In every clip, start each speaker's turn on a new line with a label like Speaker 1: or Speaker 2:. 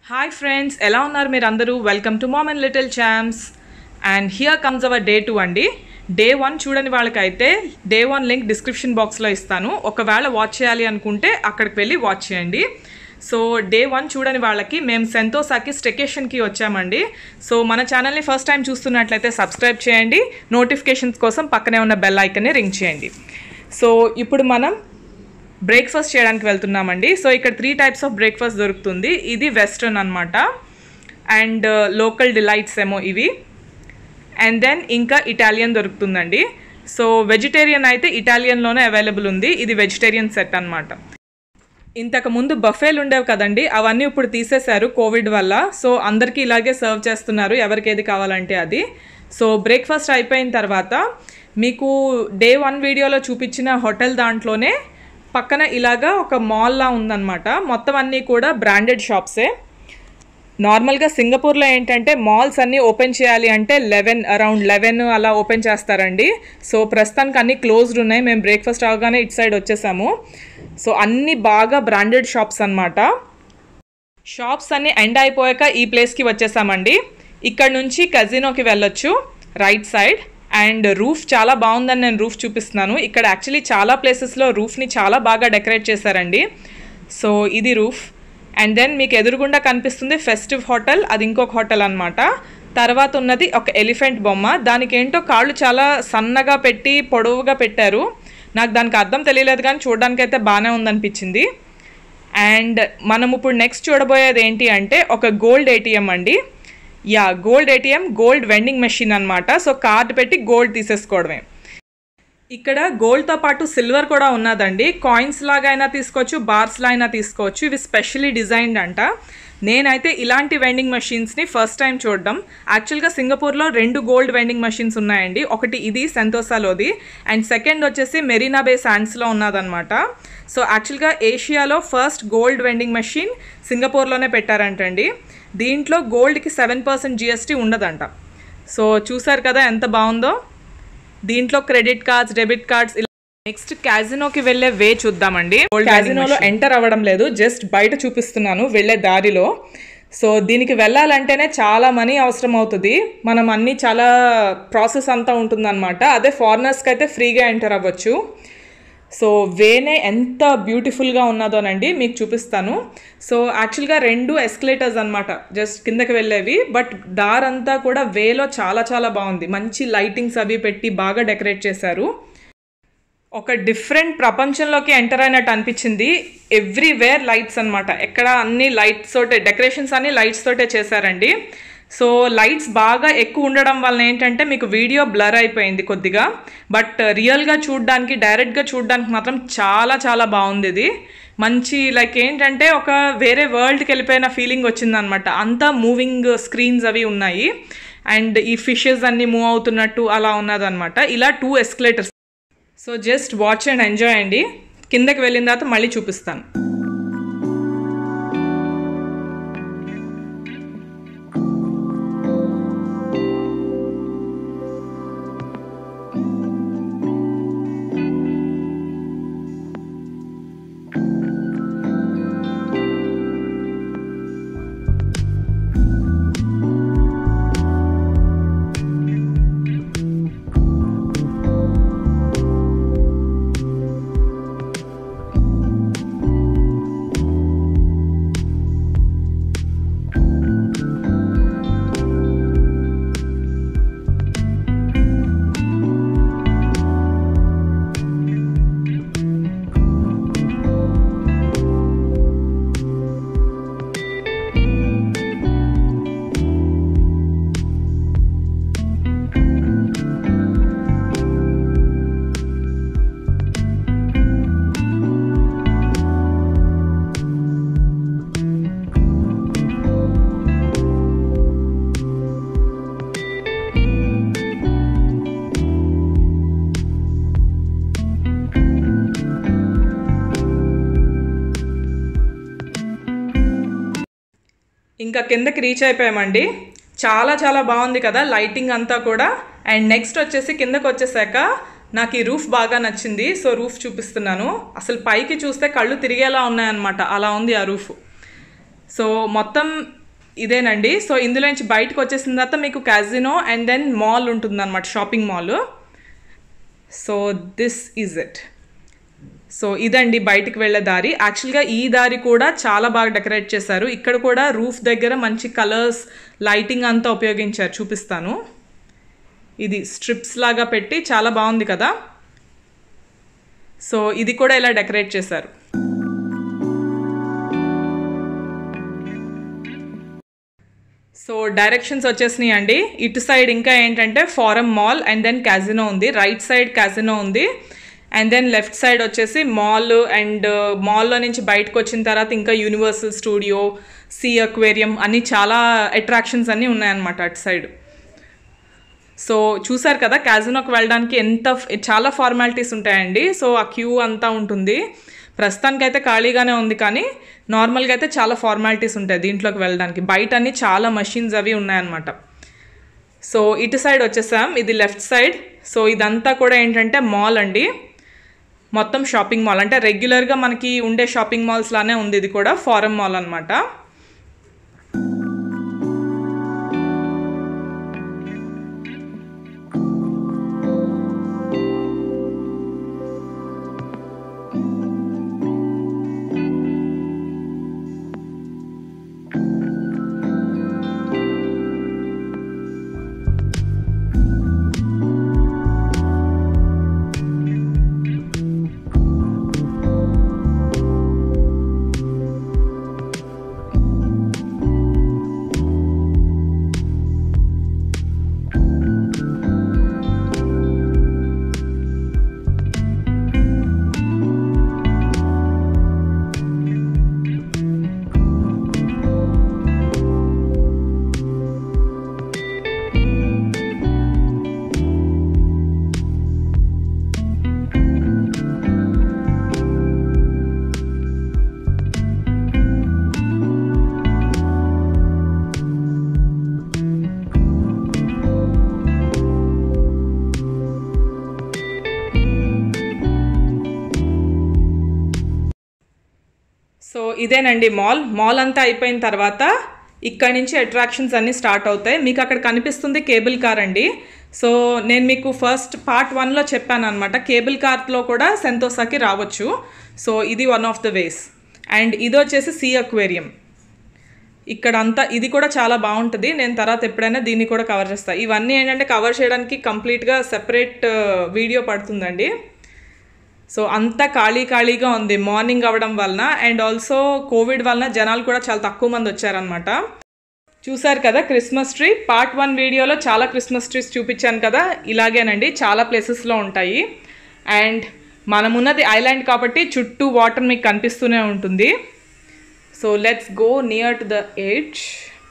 Speaker 1: hi friends ఎలా ఉన్నారు మీరు అందరూ welcome to mom and little champs and here comes our day two అండి డే వన్ చూడని వాళ్ళకైతే డే వన్ లింక్ డిస్క్రిప్షన్ బాక్స్లో ఇస్తాను ఒకవేళ వాచ్ చేయాలి అనుకుంటే అక్కడికి వెళ్ళి వాచ్ చేయండి సో డే వన్ చూడని వాళ్ళకి మేము సెంతోసాకి స్టెకేషన్కి వచ్చామండి సో మన ఛానల్ని ఫస్ట్ టైం చూస్తున్నట్లయితే సబ్స్క్రైబ్ చేయండి నోటిఫికేషన్స్ కోసం పక్కనే ఉన్న బెల్ ఐకన్ని రింగ్ చేయండి సో ఇప్పుడు మనం బ్రేక్ఫాస్ట్ చేయడానికి వెళ్తున్నామండి సో ఇక్కడ త్రీ టైప్స్ ఆఫ్ బ్రేక్ఫాస్ట్ దొరుకుతుంది ఇది వెస్ట్రన్ అనమాట అండ్ లోకల్ డిలైట్స్ ఏమో ఇవి అండ్ దెన్ ఇంకా ఇటాలియన్ దొరుకుతుందండి సో వెజిటేరియన్ అయితే ఇటాలియన్లోనే అవైలబుల్ ఉంది ఇది వెజిటేరియన్ సెట్ అనమాట ఇంతకు ముందు బఫేలు ఉండేవి కదండి అవన్నీ ఇప్పుడు తీసేశారు కోవిడ్ వల్ల సో అందరికీ ఇలాగే సర్వ్ చేస్తున్నారు ఎవరికి ఏది కావాలంటే అది సో బ్రేక్ఫాస్ట్ అయిపోయిన తర్వాత మీకు డే వన్ వీడియోలో చూపించిన హోటల్ దాంట్లోనే పక్కన ఇలాగా ఒక మాల్లా ఉందన్నమాట మొత్తం అన్నీ కూడా బ్రాండెడ్ షాప్సే నార్మల్గా సింగపూర్లో ఏంటంటే మాల్స్ అన్నీ ఓపెన్ చేయాలి అంటే లెవెన్ అరౌండ్ లెవెన్ అలా ఓపెన్ చేస్తారండి సో ప్రస్తుతానికి అన్నీ క్లోజ్డ్ ఉన్నాయి మేము బ్రేక్ఫాస్ట్ అవగానే ఇటు సైడ్ వచ్చేసాము సో అన్నీ బాగా బ్రాండెడ్ షాప్స్ అన్నమాట షాప్స్ అన్నీ ఎండ్ అయిపోయాక ఈ ప్లేస్కి వచ్చేసామండి ఇక్కడ నుంచి కజినోకి వెళ్ళొచ్చు రైట్ సైడ్ అండ్ రూఫ్ చాలా బాగుందని నేను రూఫ్ చూపిస్తున్నాను ఇక్కడ యాక్చువల్లీ చాలా ప్లేసెస్లో రూఫ్ని చాలా బాగా డెకరేట్ చేశారండి సో ఇది రూఫ్ అండ్ దెన్ మీకు ఎదురుగుండా కనిపిస్తుంది ఫెస్టివ్ హోటల్ అది ఇంకొక హోటల్ అనమాట తర్వాత ఉన్నది ఒక ఎలిఫెంట్ బొమ్మ దానికి ఏంటో కాళ్ళు చాలా సన్నగా పెట్టి పొడవుగా పెట్టారు నాకు దానికి అర్థం తెలియలేదు కానీ చూడడానికి అయితే బాగానే ఉందనిపించింది అండ్ మనం ఇప్పుడు నెక్స్ట్ చూడబోయేది ఏంటి అంటే ఒక గోల్డ్ ఏటీఎం అండి yeah gold ATM gold vending machine అనమాట సో కార్డ్ పెట్టి గోల్డ్ తీసేసుకోవడమే ఇక్కడ గోల్డ్తో పాటు సిల్వర్ కూడా ఉన్నదండి కాయిన్స్ లాగా అయినా తీసుకోవచ్చు బార్స్లా అయినా తీసుకోవచ్చు ఇవి స్పెషల్లీ డిజైన్డ్ అంట నేనైతే ఇలాంటి వెండింగ్ మెషిన్స్ని ఫస్ట్ టైం చూడడం యాక్చువల్గా సింగపూర్లో రెండు గోల్డ్ వెండింగ్ మెషిన్స్ ఉన్నాయండి ఒకటి ఇది సెంతోసాలోది అండ్ సెకండ్ వచ్చేసి మెరీనా బే శాండ్స్లో ఉన్నదనమాట సో యాక్చువల్గా ఏషియాలో ఫస్ట్ గోల్డ్ వెండింగ్ మెషిన్ సింగపూర్లోనే పెట్టారంటండి దీంట్లో గోల్డ్కి సెవెన్ పర్సెంట్ జిఎస్టీ ఉండదంట సో చూసారు కదా ఎంత బాగుందో దీంట్లో credit cards debit cards next క్యాజినోకి వెళ్ళే వే చూద్దామండి క్యాజినోలో ఎంటర్ అవ్వడం లేదు జస్ట్ బయట చూపిస్తున్నాను వెళ్ళే దారిలో సో దీనికి వెళ్ళాలంటేనే చాలా మనీ అవసరం అవుతుంది మనం అన్ని చాలా ప్రాసెస్ అంతా ఉంటుందన్నమాట అదే ఫారినర్స్కి అయితే ఫ్రీగా ఎంటర్ అవ్వచ్చు సో వేనే ఎంత బ్యూటిఫుల్గా ఉన్నదోనండి మీకు చూపిస్తాను సో యాక్చువల్గా రెండు ఎస్కలేటర్స్ అనమాట జస్ట్ కిందకి వెళ్ళేవి బట్ దారంతా కూడా వేలో చాలా చాలా బాగుంది మంచి లైటింగ్స్ అవి పెట్టి బాగా డెకరేట్ చేశారు ఒక డిఫరెంట్ ప్రపంచంలోకి ఎంటర్ అయినట్టు అనిపించింది ఎవ్రీవేర్ లైట్స్ అనమాట ఎక్కడ అన్ని లైట్స్ తోటే డెకరేషన్స్ అన్ని లైట్స్ తోటే చేశారండి సో లైట్స్ బాగా ఎక్కువ ఉండడం వలన ఏంటంటే మీకు వీడియో బ్లర్ అయిపోయింది కొద్దిగా బట్ రియల్గా చూడడానికి డైరెక్ట్గా చూడడానికి మాత్రం చాలా చాలా బాగుంది ఇది మంచి లైక్ ఏంటంటే ఒక వేరే వరల్డ్కి వెళ్ళిపోయిన ఫీలింగ్ వచ్చిందనమాట అంతా మూవింగ్ స్క్రీన్స్ అవి ఉన్నాయి అండ్ ఈ ఫిషెస్ అన్నీ మూవ్ అవుతున్నట్టు అలా ఉన్నదనమాట ఇలా two escalators so just watch and enjoy అండి కిందకి వెళ్ళిన తర్వాత మళ్ళీ చూపిస్తాను ఇంకా కిందకి రీచ్ అయిపోయామండి చాలా చాలా బాగుంది కదా లైటింగ్ అంతా కూడా అండ్ నెక్స్ట్ వచ్చేసి కిందకి వచ్చేసాక నాకు ఈ రూఫ్ బాగా నచ్చింది సో రూఫ్ చూపిస్తున్నాను అసలు పైకి చూస్తే కళ్ళు తిరిగేలా ఉన్నాయన్నమాట అలా ఉంది ఆ రూఫ్ సో మొత్తం ఇదేనండి సో ఇందులో నుంచి బయటకు వచ్చేసిన తర్వాత మీకు క్యాజినో అండ్ దెన్ మాల్ ఉంటుంది అనమాట shopping mall so this is it so ఇదండి బయటికి వెళ్ళే దారి యాక్చువల్గా ఈ దారి కూడా చాలా బాగా డెకరేట్ చేశారు ఇక్కడ కూడా రూఫ్ దగ్గర మంచి కలర్స్ లైటింగ్ అంతా ఉపయోగించారు చూపిస్తాను ఇది స్ట్రిప్స్ లాగా పెట్టి చాలా బాగుంది కదా సో ఇది కూడా ఇలా డెకరేట్ చేశారు సో డైరెక్షన్స్ వచ్చేసినాయి అండి ఇటు సైడ్ ఇంకా ఏంటంటే forum mall and then casino ఉంది రైట్ సైడ్ క్యాజినో ఉంది అండ్ దెన్ లెఫ్ట్ సైడ్ వచ్చేసి మాల్ అండ్ మాల్లో నుంచి బయటకు వచ్చిన తర్వాత ఇంకా యూనివర్సల్ స్టూడియో సీ అక్వేరియం అన్ని చాలా అట్రాక్షన్స్ అన్నీ ఉన్నాయన్నమాట అటు సైడ్ సో చూసారు కదా క్యాజినోకి వెళ్ళడానికి ఎంత చాలా ఫార్మాలిటీస్ ఉంటాయండి సో ఆ క్యూ అంతా ఉంటుంది ప్రస్తుతానికి అయితే ఖాళీగానే ఉంది కానీ నార్మల్గా అయితే చాలా ఫార్మాలిటీస్ ఉంటాయి దీంట్లోకి వెళ్ళడానికి బయట అన్ని చాలా మషిన్స్ అవి ఉన్నాయన్నమాట సో ఇటు సైడ్ వచ్చేసాం ఇది లెఫ్ట్ సైడ్ సో ఇదంతా కూడా ఏంటంటే మాల్ అండి మొత్తం షాపింగ్ మాల్ అంటే రెగ్యులర్గా మనకి ఉండే షాపింగ్ మాల్స్ లానే ఉంది ఇది కూడా ఫారం మాల్ అనమాట సో ఇదేనండి మాల్ మాల్ అంతా అయిపోయిన తర్వాత ఇక్కడ నుంచి అట్రాక్షన్స్ అన్నీ స్టార్ట్ అవుతాయి మీకు అక్కడ కనిపిస్తుంది కేబుల్ కార్ అండి సో నేను మీకు ఫస్ట్ పార్ట్ వన్లో చెప్పాను అనమాట కేబుల్ కార్లో కూడా సెంతోసాకి రావచ్చు సో ఇది one of the ways and ఇది వచ్చేసి సీ అక్వేరియం ఇక్కడ అంతా ఇది కూడా చాలా బాగుంటుంది నేను తర్వాత ఎప్పుడైనా దీన్ని కూడా కవర్ చేస్తాను ఇవన్నీ ఏంటంటే కవర్ చేయడానికి కంప్లీట్గా సెపరేట్ వీడియో పడుతుందండి సో అంతా ఖాళీ ఖాళీగా ఉంది మార్నింగ్ అవ్వడం వలన అండ్ ఆల్సో కోవిడ్ వలన జనాలు కూడా చాలా తక్కువ మంది వచ్చారనమాట చూసారు కదా క్రిస్మస్ ట్రీ పార్ట్ వన్ వీడియోలో చాలా క్రిస్మస్ ట్రీస్ చూపించాను కదా ఇలాగేనండి చాలా ప్లేసెస్లో ఉంటాయి అండ్ మనమున్నది ఐలాండ్ కాబట్టి చుట్టూ వాటర్ మీకు కనిపిస్తూనే ఉంటుంది so let's go near to the edge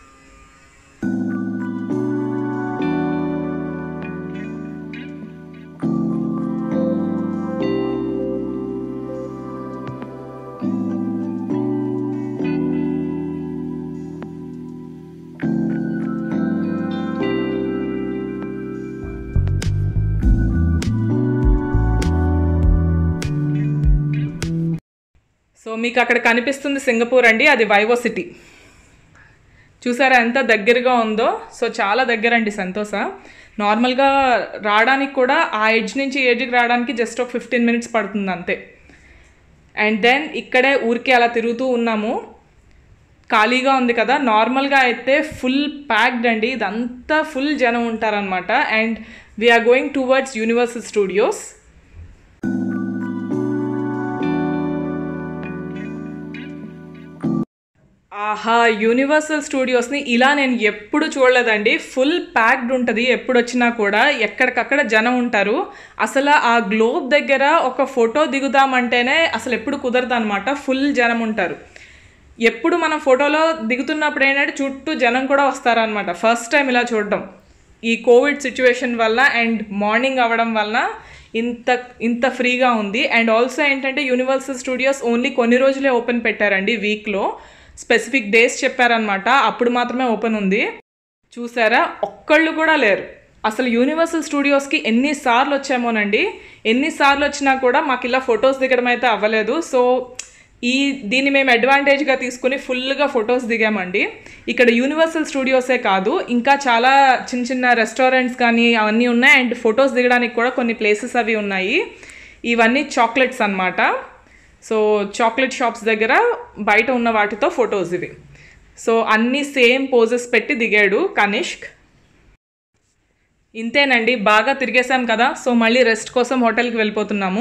Speaker 1: so మీకు అక్కడ కనిపిస్తుంది సింగపూర్ అండి అది వైవో సిటీ చూసారా ఎంత దగ్గరగా ఉందో సో చాలా దగ్గర అండి సంతోష నార్మల్గా రావడానికి కూడా ఆ ఎడ్జ్ నుంచి ఎడ్జ్కి రావడానికి జస్ట్ ఒక ఫిఫ్టీన్ మినిట్స్ పడుతుంది అంతే అండ్ దెన్ ఇక్కడే ఊరికే అలా తిరుగుతూ ఉన్నాము ఖాళీగా ఉంది కదా నార్మల్గా అయితే ఫుల్ ప్యాక్డ్ అండి ఇదంతా ఫుల్ జనం ఉంటారనమాట and we are going towards Universal Studios ఆహా యూనివర్సల్ స్టూడియోస్ని ఇలా నేను ఎప్పుడు చూడలేదండి ఫుల్ ప్యాక్డ్ ఉంటుంది ఎప్పుడు వచ్చినా కూడా ఎక్కడికక్కడ జనం ఉంటారు అసలు ఆ గ్లోబ్ దగ్గర ఒక ఫోటో దిగుదామంటేనే అసలు ఎప్పుడు కుదరదు అనమాట ఫుల్ జనం ఉంటారు ఎప్పుడు మనం ఫోటోలో దిగుతున్నప్పుడు ఏంటంటే చుట్టూ జనం కూడా వస్తారనమాట ఫస్ట్ టైం ఇలా చూడడం ఈ కోవిడ్ సిచ్యువేషన్ వల్ల అండ్ మార్నింగ్ అవ్వడం వల్ల ఇంత ఇంత ఫ్రీగా ఉంది అండ్ ఆల్సో ఏంటంటే యూనివర్సల్ స్టూడియోస్ ఓన్లీ కొన్ని రోజులే ఓపెన్ పెట్టారండి వీక్లో స్పెసిఫిక్ డేస్ చెప్పారనమాట అప్పుడు మాత్రమే ఓపెన్ ఉంది చూసారా ఒక్కళ్ళు కూడా లేరు అసలు యూనివర్సల్ స్టూడియోస్కి ఎన్నిసార్లు వచ్చామోనండి ఎన్నిసార్లు వచ్చినా కూడా మాకు ఇలా ఫొటోస్ దిగడం అయితే అవ్వలేదు సో ఈ దీన్ని మేము అడ్వాంటేజ్గా తీసుకుని ఫుల్గా ఫొటోస్ దిగామండి ఇక్కడ యూనివర్సల్ స్టూడియోసే కాదు ఇంకా చాలా చిన్న చిన్న రెస్టారెంట్స్ కానీ అవన్నీ ఉన్నాయి అండ్ ఫొటోస్ దిగడానికి కూడా కొన్ని ప్లేసెస్ అవి ఉన్నాయి ఇవన్నీ చాక్లెట్స్ అన్నమాట సో చాక్లెట్ షాప్స్ దగ్గర బయట ఉన్న వాటితో ఫొటోస్ ఇవి సో అన్నీ సేమ్ పోజెస్ పెట్టి దిగాడు కనిష్క్ ఇంతేనండి బాగా తిరిగేసాం కదా సో మళ్ళీ రెస్ట్ కోసం హోటల్కి వెళ్ళిపోతున్నాము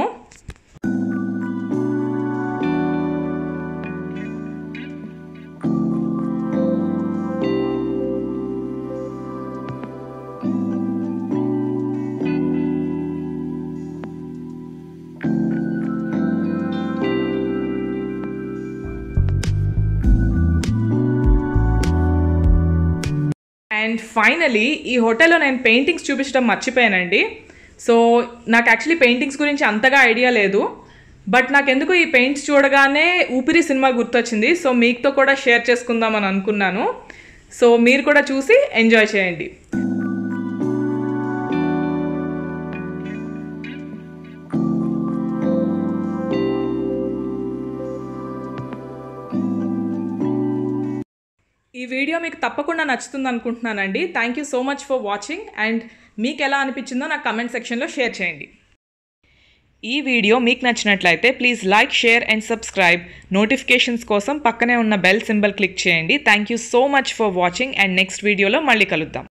Speaker 1: అండ్ ఫైనలీ ఈ హోటల్లో నేను పెయింటింగ్స్ చూపించడం మర్చిపోయానండి సో నాకు యాక్చువల్లీ పెయింటింగ్స్ గురించి అంతగా ఐడియా లేదు బట్ నాకెందుకు ఈ పెయింట్స్ చూడగానే ఊపిరి సినిమా గుర్తొచ్చింది సో మీతో కూడా షేర్ చేసుకుందామని అనుకున్నాను సో మీరు కూడా చూసి ఎంజాయ్ చేయండి ఈ వీడియో మీకు తప్పకుండా నచ్చుతుంది అనుకుంటున్నానండి thank you so much for watching and మీకు ఎలా అనిపించిందో నాకు కమెంట్ సెక్షన్లో షేర్ చేయండి ఈ వీడియో మీకు నచ్చినట్లయితే please like share and subscribe notifications కోసం పక్కనే ఉన్న బెల్ సింబల్ క్లిక్ చేయండి thank you so much for watching and next వీడియోలో మళ్ళీ కలుద్దాం